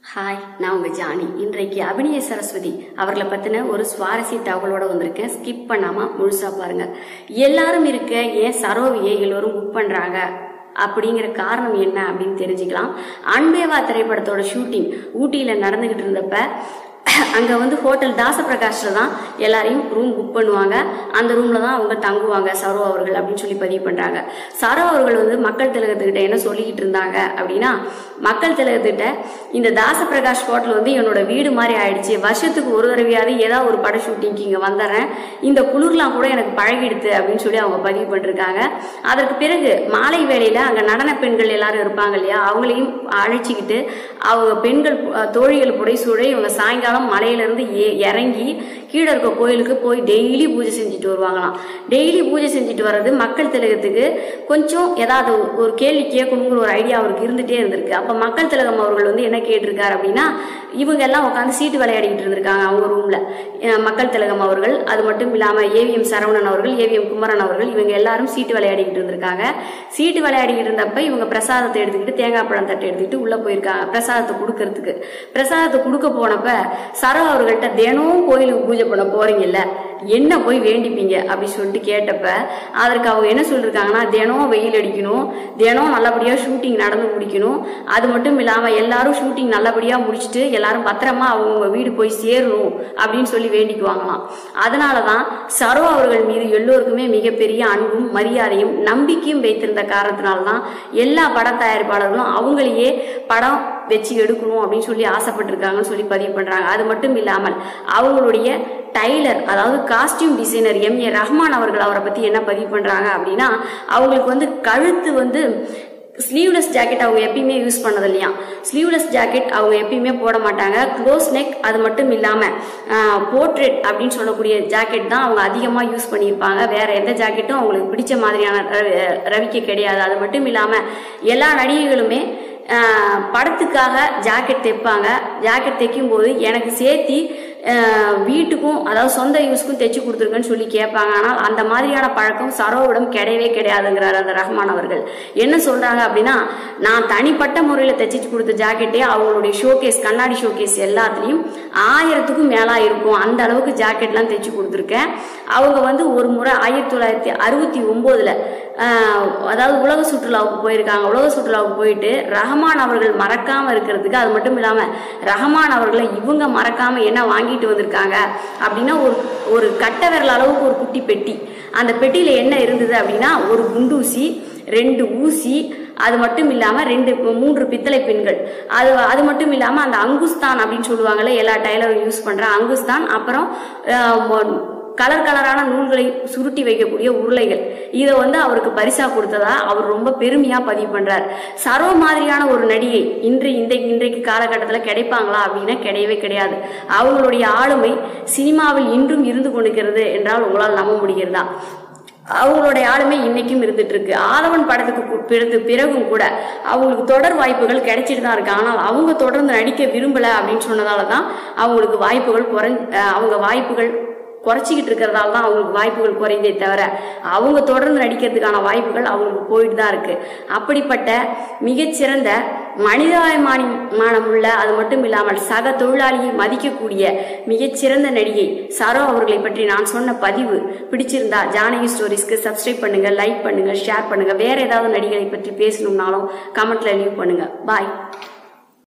hi நான் உங்க Johnny இன்றைக்கு அபிநய சரஸ்வதி அவர்களை பத்தின ஒரு சுவாரஸ்ய தகவலோட வந்திருக்கேன் ஸ்கிப் பண்ணாம முழுசா பாருங்க எல்லாரும் இருக்க ஏன் சரோவியை எல்லோரும் புக் பண்றாங்க அப்படிங்கிற காரணம் என்ன அப்படின்னு தெரிஞ்சுக்கலாம் அன்பேவா திரைப்படத்தோட ஷூட்டிங் ஊட்டியில நடந்துகிட்டு இருந்தப்ப அங்க வந்து ஹோட்டல் தாசப்பிரகாஷ்ல தான் எல்லாரையும் ரூம் புக் பண்ணுவாங்க அந்த ரூம்ல தான் அவங்க தங்குவாங்க சரோ அவர்கள் அப்படின்னு சொல்லி பதிவு பண்றாங்க சரோ அவர்கள் வந்து மக்கள் திலகத்துக்கிட்ட என்ன சொல்லிக்கிட்டு இருந்தாங்க அப்படின்னா மக்கள் திலகத்துக்கிட்ட இந்த தாசப்பிரகாஷ் ஹோட்டல் வந்து என்னோட வீடு மாதிரி ஆயிடுச்சு வருஷத்துக்கு ஒரு தடவையாவது ஏதாவது ஒரு பட ஷூட்டிங்க்கு இங்க வந்துடுறேன் இந்த குளிர்லாம் கூட எனக்கு பழகிடுது அப்படின்னு சொல்லி அவங்க பதிவு பண்ணிருக்காங்க அதற்கு பிறகு மாலை வேளையில அங்க நடன பெண்கள் எல்லாரும் இருப்பாங்க இல்லையா அவங்களையும் அழைச்சிக்கிட்டு அவங்க பெண்கள் அஹ், தோழிகள் புடைசூழ இவங்க சாயங்காலம் மலையில இருந்து ஏ- இறங்கி கீழே இருக்க கோயிலுக்கு போய் டெய்லி பூஜை செஞ்சுட்டு வருவாங்களாம் டெய்லி பூஜை செஞ்சுட்டு வர்றது மக்கள் திலகத்துக்கு கொஞ்சம் ஏதாவது ஒரு கேள்வி கேட்கணுங்கிற ஒரு ஐடியா அவருக்கு இருந்துட்டே இருந்திருக்கு அப்ப மக்கள் திலகம் அவர்கள் வந்து என்ன கேட்டிருக்காரு அப்படின்னா இவங்க எல்லாம் உட்காந்து சீட்டு விளையாடிக்கிட்டு இருந்திருக்காங்க அவங்க ரூம்ல அஹ் மக்கள் திலகம் அவர்கள் அது மட்டும் இல்லாம ஏவிஎம் சரவணன் அவர்கள் ஏவிஎம் குமரன் அவர்கள் இவங்க எல்லாரும் சீட்டு விளையாடிக்கிட்டு இருந்திருக்காங்க சீட்டு விளையாடிக்கிட்டு இருந்தப்ப இவங்க பிரசாதத்தை எடுத்துக்கிட்டு தேங்காய் பழம் தட்டை எடுத்துக்கிட்டு உள்ள போயிருக்காங்க பிரசாதத்தை கொடுக்கறதுக்கு பிரசாதத்தை கொடுக்க போனப்ப சரவ அவர்கள்ட்ட தினமும் கோயிலுக்கு பூஜை பண்ண போறீங்கல்ல என்ன போய் வேண்டிப்பீங்க அப்படின்னு சொல்லிட்டு கேட்டப்ப அதற்கு அவங்க என்ன சொல்லிருக்காங்கன்னா தினம் வெயில் அடிக்கணும் தினம் நல்லபடியா ஷூட்டிங் நடந்து முடிக்கணும் அது மட்டும் இல்லாம எல்லாரும் ஷூட்டிங் நல்லபடியா முடிச்சுட்டு எல்லாரும் பத்திரமா அவங்கவுங்க வீடு போய் சேரணும் அப்படின்னு சொல்லி வேண்டிக்குவாங்களாம் அதனாலதான் சரோ அவர்கள் மீது எல்லோருக்குமே மிகப்பெரிய அன்பும் மரியாதையும் நம்பிக்கையும் வைத்திருந்த காரணத்தினால்தான் எல்லா பட தயாரிப்பாளர்களும் அவங்களையே படம் வச்சு எடுக்கணும் அப்படின்னு சொல்லி ஆசைப்பட்டிருக்காங்கன்னு சொல்லி பதிவு பண்றாங்க அது மட்டும் இல்லாமல் அவங்களுடைய டைலர் அதாவது costume designer M A Rahman அவர்கள் அவரை பத்தி என்ன பதிவு பண்றாங்க அப்படின்னா அவங்களுக்கு வந்து கழுத்து வந்து ஸ்லீவ்லெஸ் ஜாக்கெட் அவங்க எப்பயுமே யூஸ் பண்ணது இல்லையா ஸ்லீவ்லெஸ் ஜாக்கெட் அவங்க எப்பயுமே போட மாட்டாங்க க்ளோஸ் நெக் அது மட்டும் இல்லாம போர்ட்ரேட் அப்படின்னு சொல்லக்கூடிய ஜாக்கெட் தான் அவங்க அதிகமாக யூஸ் பண்ணியிருப்பாங்க வேற எந்த ஜாக்கெட்டும் அவங்களுக்கு பிடிச்ச மாதிரியான ரவி- ரவிக்கை கிடையாது அது மட்டும் இல்லாம எல்லா நடிகைகளுமே ஆஹ், படத்துக்காக ஜாக்கெட் தைப்பாங்க ஜாக்கெட் தைக்கும் போது எனக்கு சேர்த்தி ஆஹ், வீட்டுக்கும் அதாவது சொந்த யூஸ்க்கும் தைச்சு கொடுத்துருக்கேன்னு சொல்லி கேட்பாங்க ஆனால் அந்த மாதிரியான பழக்கம் சரோவிடம் கிடையவே கிடையாதுங்கிறார் அந்த ரஹ்மான் அவர்கள் என்ன சொல்றாங்க அப்படின்னா நான் தனிப்பட்ட முறையில் தைச்சிட்டு கொடுத்த ஜாக்கெட்டே அவங்களுடைய ஷோகேஸ் கண்ணாடி ஷோகேஸ் எல்லாத்துலேயும் ஆயிரத்துக்கும் மேலா இருக்கும் அந்த அளவுக்கு ஜாக்கெட்லாம் தைச்சு கொடுத்துருக்கேன் அவங்க வந்து ஒரு முறை ஆயிரத்தி தொள்ளாயிரத்தி அறுபத்தி ஒம்போதுல அதாவது உலக சுற்றுலாவுக்கு போயிருக்காங்க உலக சுற்றுலாவுக்கு போயிட்டு ரஹ்மான் அவர்கள் மறக்காம இருக்கிறதுக்கு அது மட்டும் இல்லாம ரஹ்மான் அவர்களை இவங்க மறக்காம என்ன வாங்கிட்டு வந்திருக்காங்க அப்படின்னா ஒரு ஒரு கட்டை விரல் அளவுக்கு ஒரு குட்டி பெட்டி அந்த பெட்டியில என்ன இருந்தது அப்படின்னா ஒரு குண்டூசி ரெண்டு ஊசி அது மட்டும் இல்லாம ரெண்டு மூன்று பித்தளை பெண்கள் அது அது மட்டும் இல்லாம அந்த அங்குஸ்தான் அப்படின்னு சொல்லுவாங்கல்ல எல்லா டைலரும் யூஸ் பண்ற அங்குஸ்தான் அப்புறம் ஆஹ், மொ- கலர் கலரான நூல்களை சுருட்டி வைக்கக்கூடிய உருளைகள் இதை வந்து அவருக்கு பரிசா கொடுத்ததா அவர் ரொம்ப பெருமையா பதிவு பண்றார் சரோ மாதிரியான ஒரு நடிகை இன்று இந்த இன்றைக்கு காலகட்டத்தில் கிடைப்பாங்களா அப்படின்னா கிடையவே கிடையாது அவங்களுடைய ஆளுமை சினிமாவில் இன்றும் இருந்து கொண்டிருக்கிறது என்றால் உங்களால் நம்ப முடிகிறதா அவங்களுடைய ஆளுமை இன்னைக்கும் இருந்துட்டு இருக்கு ஆதவன் படத்துக்கு கு- பிறகு பிறகும் கூட அவங்களுக்கு தொடர் வாய்ப்புகள் கிடைச்சிட்டு தான் இருக்கு ஆனால் அவங்க தொடர்ந்து நடிக்க விரும்பல அப்படின்னு சொன்னதால தான் அவங்களுக்கு வாய்ப்புகள் குறை அஹ் அவங்க வாய்ப்புகள் குறைச்சிக்கிட்டு இருக்கிறதால தான் அவங்களுக்கு வாய்ப்புகள் குறைந்தே தவிர அவங்க தொடர்ந்து நடிக்கிறதுக்கான வாய்ப்புகள் அவங்களுக்கு போயிட்டு தான் இருக்கு அப்படிப்பட்ட மிகச்சிறந்த மனிதாபிமானம் உள்ள அது மட்டும் இல்லாமல் சக தொழிலாளியை மதிக்கக்கூடிய மிகச்சிறந்த நடிகை சரோ அவர்களை பற்றி நான் சொன்ன பதிவு பிடிச்சிருந்தா ஜானகி ஸ்டோரிஸ்க்கு சப்ஸ்கிரைப் பண்ணுங்க லைக் பண்ணுங்க ஷேர் பண்ணுங்க வேற ஏதாவது நடிகரை பற்றி பேசணும்னாலும் கமெண்ட்ல லீவ் பண்ணுங்க பாய்